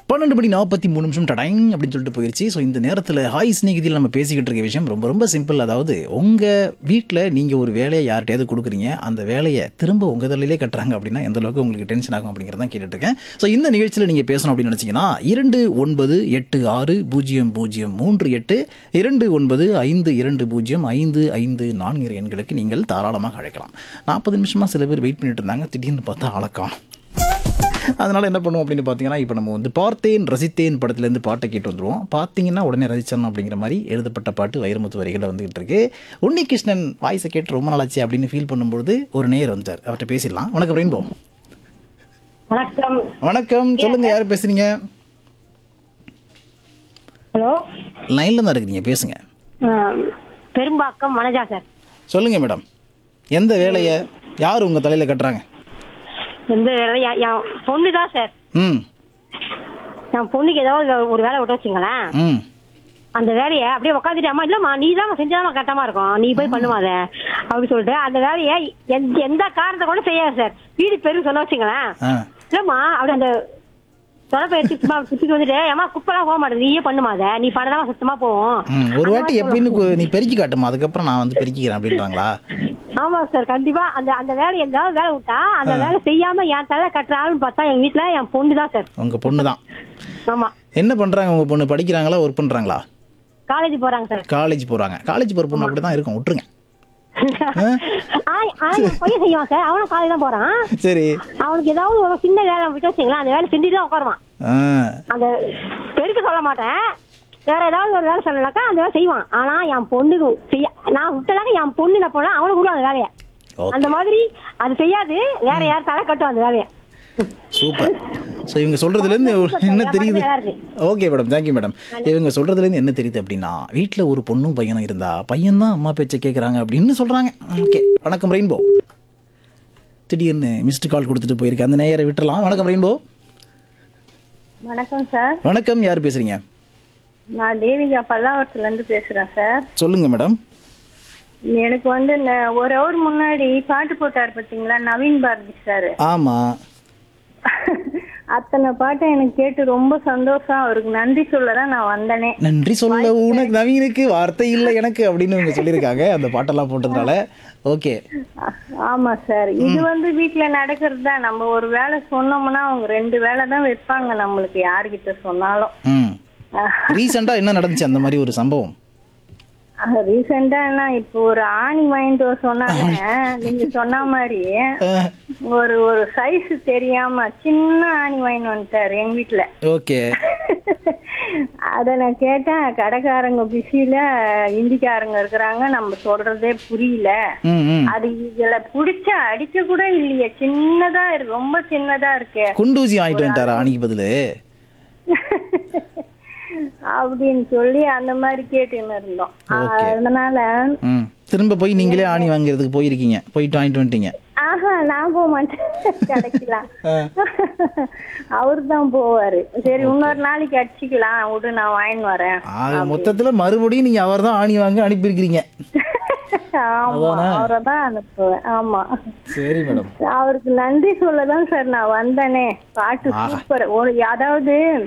பன்னெண்டு மணி நாற்பத்தி மூணு நிமிஷம் டடைங் அப்படின்னு சொல்லிட்டு போயிடுச்சு ஸோ இந்த நேரத்தில் ஹாய் ஸ்நேகிதியில் நம்ம பேசிக்கிட்டு இருக்க விஷயம் ரொம்ப ரொம்ப சிம்பிள் அதாவது உங்கள் வீட்டில் நீங்கள் ஒரு வேலையை யார்கிட்டயாவது கொடுக்குறீங்க அந்த வேலையை திரும்ப உங்கள் தலையிலே கட்டுறாங்க அப்படின்னா எந்த அளவுக்கு உங்களுக்கு டென்ஷன் ஆகும் அப்படிங்கிறதான் கேட்டுட்டு இருக்கேன் ஸோ இந்த நிகழ்ச்சியில் நீங்கள் பேசணும் அப்படின்னு நினச்சிங்கன்னா இரண்டு ஒன்பது எட்டு ஆறு பூஜ்ஜியம் பூஜ்ஜியம் மூன்று எட்டு இரண்டு ஒன்பது ஐந்து இரண்டு பூஜ்ஜியம் ஐந்து ஐந்து நான்கு எண்களுக்கு நீங்கள் தாராளமாக அழைக்கலாம் நாற்பது நிமிஷமாக சில பேர் வெயிட் பண்ணிட்டு இருந்தாங்க திடீர்னு பார்த்தா அழக்கம் அதனால் என்ன பண்ணுவோம் அப்படின்னு பார்த்தீங்கன்னா இப்போ நம்ம வந்து பார்த்தேன் ரசித்தேன் படத்துலேருந்து பாட்டை கேட்டு வந்துருவோம் பார்த்தீங்கன்னா உடனே ரசிச்சணும் அப்படிங்கிற மாதிரி எழுதப்பட்ட பாட்டு வைரமுத்து வரிகளில் வந்துகிட்டு இருக்கு உன்னிகிருஷ்ணன் வாய்ஸை கேட்டு ரொம்ப நாளாச்சு அப்படின்னு ஃபீல் பண்ணும்பொழுது ஒரு நேர் வந்தார் அவர்கிட்ட பேசிடலாம் வணக்கம் ரெயின்போ வணக்கம் வணக்கம் சொல்லுங்க யார் பேசுறீங்க ஹலோ லைனில் தான் இருக்கிறீங்க பேசுங்க பெரும்பாக்கம் வனஜா சார் சொல்லுங்க மேடம் எந்த வேலையை யார் உங்கள் தலையில் கட்டுறாங்க எந்த வேலை என் என் பொண்ணு தான் சார் ம் என் பொண்ணுக்கு ஏதாவது ஒரு வேலை விட்டு வச்சுங்களேன் ம் அந்த வேலையை அப்படியே உட்காந்துட்டு அம்மா இல்லம்மா நீ தான் செஞ்சாதான் கரெக்டாமா இருக்கும் நீ போய் பண்ணுவாத அப்படி சொல்லிட்டு அந்த வேலையை எந்த எந்த காரணத்தை கூட செய்யாது சார் வீடு பெரும் சொன்ன வச்சுங்களேன் ஆ இல்லம்மா அப்படி அந்த தொலைப்பயிற்சி சும்மா சுத்திட்டு வந்துட்டு ஏமா குப்பெல்லாம் போக மாட்டேது நீயே பண்ணுமாத நீ பண்ணதான் சுத்தமா போவோம் ம் ஒரு வாட்டி எப்படின்னு கு- நீ பெருக்கி காட்டுமா அதுக்கப்புறம் நான் வந்து பெருக்கிக்கிறேன் அப்படின்றாங்களா ஆமா சார் கண்டிப்பா அந்த அந்த வேலை எதாவது வேலை விட்டா அந்த வேலை செய்யாம என் தலை கட்டுறான்னு பார்த்தா எங்க வீட்டுல என் பொண்ணு தான் சார் உங்கள் பொண்ணு தான் ஆமா என்ன பண்ணுறாங்க உங்கள் பொண்ணு படிக்கிறாங்களா ஒர்க் பண்ணுறாங்களா காலேஜ் போறாங்க சார் காலேஜ் போகிறாங்க காலேஜ் போகிற பொண்ணு அப்படி தான் இருக்கும் விட்டுருங்க ஆய் ஆய் என் பையன் செய்வான் சார் அவனும் காலேஜ் தான் போறான் சரி அவனுக்கு ஏதாவது ஒரு சின்ன வேலை விட்டு வச்சுங்களேன் அந்த வேலை செஞ்சுட்டு தான் உட்காருவான் ஆ அந்த பெருக்க சொல்ல மாட்டேன் வேற ஏதாவது ஒரு வேலை சொல்லனாக்கா அந்த வேலை செய்வான் ஆனா என் பொண்ணுக்கு செய்ய நான் விட்டதாக என் பொண்ணு என்ன போனா அவனுக்கு விடுவான் அந்த வேலையை ஓகே அந்த மாதிரி அது செய்யாது வேற யார் தலை கட்டும் அந்த வேலையை சூப்பர் ஸோ இவங்க சொல்கிறதுலேருந்து என்ன தெரியுது நல்லா இருக்கு. ஓகே மேடம் தேங்க்யூ மேடம் இவங்க சொல்கிறதுலேருந்து என்ன தெரியுது அப்படின்னா வீட்டில் ஒரு பொண்ணும் பையனும் இருந்தா பையன் தான் அம்மா பேச்சை கேட்குறாங்க அப்படின்னு சொல்கிறாங்க ஓகே வணக்கம் ரெயின்போ திடீர்னு மிஸ்டு கால் கொடுத்துட்டு போயிருக்கேன் அந்த நேயரை விட்டுறலாம் வணக்கம் ரெயின்போ வணக்கம் சார் வணக்கம் யார் பேசுகிறீங்க நான் தேவிகா பல்லாவரத்துல இருந்து பேசுறேன் சார் சொல்லுங்கள் மேடம் எனக்கு வந்து ந- ஒரு ஹவர் முன்னாடி பாட்டு போட்டார் பாத்தீங்களா நவீன் பாரதி சார் ஆமாம் அத்தனை பாட்டை எனக்கு கேட்டு ரொம்ப சந்தோஷம் அவருக்கு நன்றி சொல்லதான் நான் வந்தனே நன்றி சொல்ல உனக்கு நவீனுக்கு வார்த்தை இல்லை எனக்கு அப்படின்னு இவங்க சொல்லியிருக்காங்க அந்த பாட்டெல்லாம் போட்டதுனால ஓகே ஆ- ஆமா சார் இது வந்து வீட்டுல நடக்கிறது தான் நம்ம ஒரு வேலை சொன்னோம்னா அவங்க ரெண்டு வேலை தான் வைப்பாங்க நம்மளுக்கு யார்கிட்ட சொன்னாலும் ம் ரீசெண்டாக என்ன நடந்துச்சு அந்த மாதிரி ஒரு சம்பவம் ரீசெண்டா என்ன இப்போ ஒரு ஆணி வாங்கிட்டு வர சொன்னாங்க நீங்க சொன்ன மாதிரி அஹ், ஒரு ஒரு சைஸ் தெரியாம சின்ன ஆணி வாங்கிட்டு வந்துட்டாரு எங்க வீட்டுல ஓகே அத நான் கேட்டேன் கடைக்காரங்க பிஸியில இந்திக்காரங்க இருக்கிறாங்க நம்ம சொல்றதே புரியல ம் ம் அது இதுல புடிச்ச அடிக்க கூட இல்லையே சின்னதா இருக்கு ரொம்ப சின்னதா இருக்கு குண்டூசி வாங்கிட்டு வந்துட்டாரா ஆணிக்கு பதிலு அப்படின்னு சொல்லி அந்த மாதிரி கேட்டுன்னு இருந்தோம் Okay. அதனால ம் திரும்ப போய் நீங்களே ஆணி வாங்குறதுக்கு போயிருக்கீங்க போயிட்டு வாங்கிட்டு வந்துட்டீங்க ஆஹா நான் போக மாட்டேன் கிடைக்கலாம் அவரு தான் போவாரு சரி இன்னொரு நாளைக்கு அடிச்சுக்கலாம் விடு நான் வாங்கின்னு வரேன் ஆக மொத்தத்துல மறுபடியும் நீங்க அவர் தான் ஆணி வாங்க அனுப்பியிருக்கிறீங்க ஆமா அவரை தான் அனுப்புவேன் ஆமா சரி மேடம் அவருக்கு நன்றி சொல்லதான் சார் நான் வந்தனே பாட்டு சூப்பர் ஒரு அதாவது